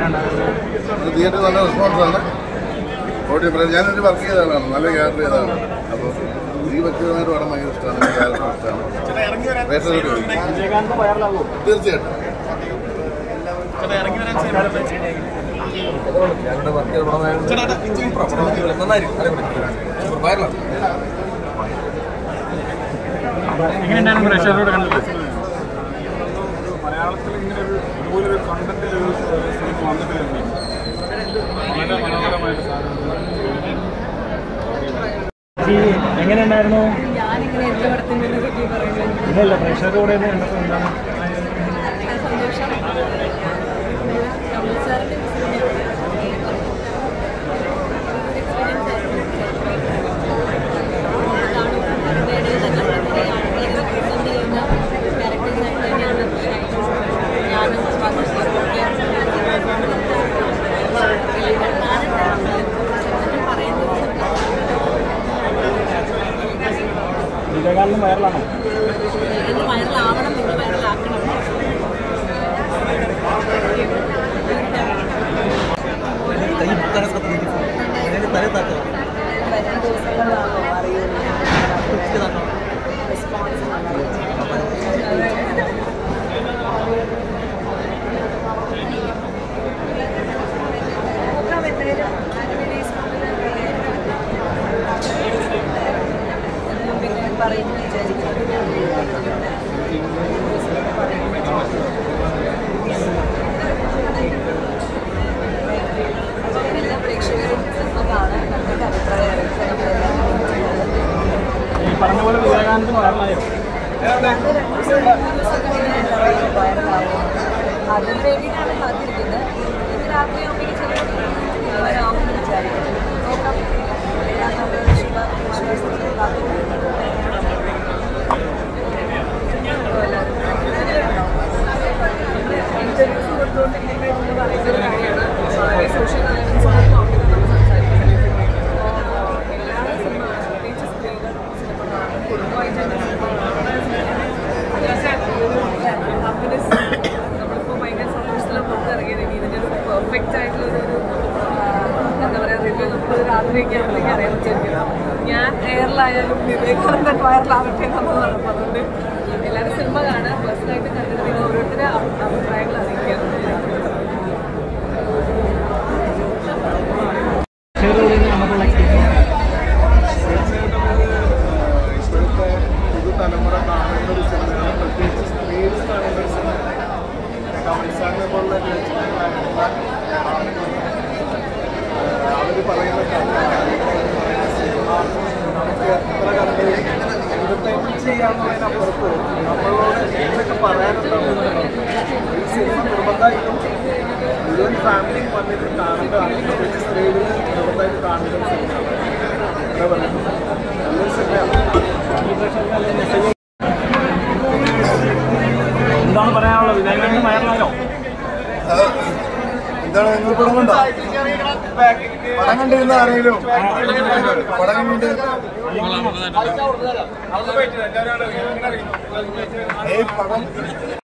അത് തിയേറ്റർ നല്ല റെസ്പോൺസാണ് ഓടി ഞാനൊരു വർക്ക് ചെയ്ത ആളാണ് നല്ല ക്യാരക്ടർ ചെയ്ത ആളാണ് അപ്പോൾ ഈ വ്യക്തിപരമായിട്ട് പടം ഭയങ്കര ഇഷ്ടമാണ് ക്യാരക്ടർ ഇഷ്ടമാണ് പ്രേക്ഷകർക്ക് വേണ്ടി. വിജയകാന്ത് വൈറലാകുമോ തീർച്ചയായിട്ടും എങ്ങനെയുണ്ടായിരുന്നു പ്രേക്ഷകരോട് കണ്ടത് മലയാളത്തിൽ ഇങ്ങനെ ഒരു ഇതുപോലൊരു കണ്ടന്റ് ഒരു സിനിമ വന്നിട്ട് തന്നെ വളരെ മനോഹരമായിട്ട് ഈ എങ്ങനെയുണ്ടായിരുന്നു ഞാനിങ്ങനെ എന്റെ പടത്തിൻ്റെ ഒരു റിവ്യൂ പറയുന്നത് ഇല്ലല്ല പ്രേക്ഷകരോട് തന്നെ കണ്ടപ്പോൾ എന്താണ് സന്തോഷം കമൽ സാറിന്റെ വിജയകാന്തും വൈറലാണോ എന്ത് വൈറലാവണം നിങ്ങൾ വൈറലാക്കണം വരും ദിവസങ്ങളിലാണോ അറിയുന്നത് റെസ്പോൺസ് നോക്കാം എന്തായാലും പിന്നെ പറയുന്നു വിചാരിക്കുന്നു എല്ലാ പ്രേക്ഷകരും സിനിമ കാണാൻ കണ്ടിട്ട് അഭിപ്രായം അറിയിക്കാൻ നമ്മളെല്ലാം ഈ പറഞ്ഞ പോലെ വിജയകാന്ത് വൈറലായോ അതിന് വേണ്ടിയിട്ടാണ് കാത്തിരിക്കുന്നത് ഇന്ന് രാത്രി ആകുമ്പോഴേക്കും ചിലപ്പോൾ വരാമെന്ന് വിചാരിക്കുന്നു നോക്കാം എല്ലാം നമ്മുടെ വിശ്വ വിശ്വാസത്തിൽ കാത്തിരിക്കുന്നു ഇന്റർവ്യൂസ് കൊടുത്തുകൊണ്ടിരിക്കുന്ന എന്ന് പറയുന്ന ഒരു കാര്യമാണ് വളരെ സോഷ്യൽ അലവൻസിന്റെ ടോപ്പിക് നമ്മൾ സംസാരിക്കുന്നത് അപ്പോൾ എല്ലാ സിനിമ പ്രത്യേകിച്ച് സ്ത്രീകൾ സിനിമ കാണും കുടുംബമായിട്ട് തന്നെ സിനിമ ഹാപ്പിനെസ് നമ്മളിപ്പോൾ ഭയങ്കര സന്തോഷത്തിലാണ് പുറത്തിറങ്ങിയത് ഇനി ഇതിൻ്റെ ഒരു പെർഫെക്റ്റ് ആയിട്ടുള്ള ഒരു എന്താ പറയുക റിവ്യൂ നമുക്ക് രാത്രിയൊക്കെ ആകുമ്പോഴേക്കും അറിയാൻ പറ്റിയിരിക്കണം ഞാൻ എയറിലായാലും വിവേകാനന്ദൻ വയറിലാവട്ടെ എന്നുള്ളതാണ് അപ്പോൾ അതുകൊണ്ട് എല്ലാവരും സിനിമ കാണുക പേഴ്സണലായിട്ട് കണ്ടിട്ട് നിങ്ങൾ ഓരോരുത്തരുടെ അഭി- അഭിപ്രായങ്ങൾ അറിയിക്കുക പ്രേക്ഷകരോട് തന്നെ നമുക്കുള്ള ഇപ്പോഴത്തെ പുതുതലമുറ കാണേണ്ട ഒരു സിനിമയാണ് പ്രത്യേകിച്ച് സ്ത്രീകൾ കാണേണ്ട ഒരു സിനിമ കമൽ സാറിനെ പോലുള്ള രചനകളായിട്ടുള്ള അവർ പറയുന്ന കഥ അല്ലെങ്കിൽ പറയുന്ന സിനിമ നമുക്ക് എത്ര കണ്ട് എന്റർടൈൻമെന്റ് ചെയ്യാന്നുള്ളതിനപ്പുറത്ത് നമ്മളോട് എന്തൊക്കെ പറയാനുണ്ടാവും ഈ സിനിമ നിർബന്ധമായിട്ടും മുഴുവൻ ഫാമിലിയും വന്നിട്ട് കാണേണ്ടതാണ് പ്രത്യേകിച്ച് സ്ത്രീകൾ നിർബന്ധമായിട്ട് കാണേണ്ട ഒരു സിനിമയാണ് എന്താ പറയുക നല്ലൊരു സിനിമയാണ് എന്താണ് പറയാനുള്ളത് വിജയകാന്ത് വൈറലായോ എന്താണ് നിങ്ങൾ പടം കണ്ടോ പടം കണ്ടിരുന്ന ആരെങ്കിലും പടം കണ്ടിട്ട് ഏയ് പടം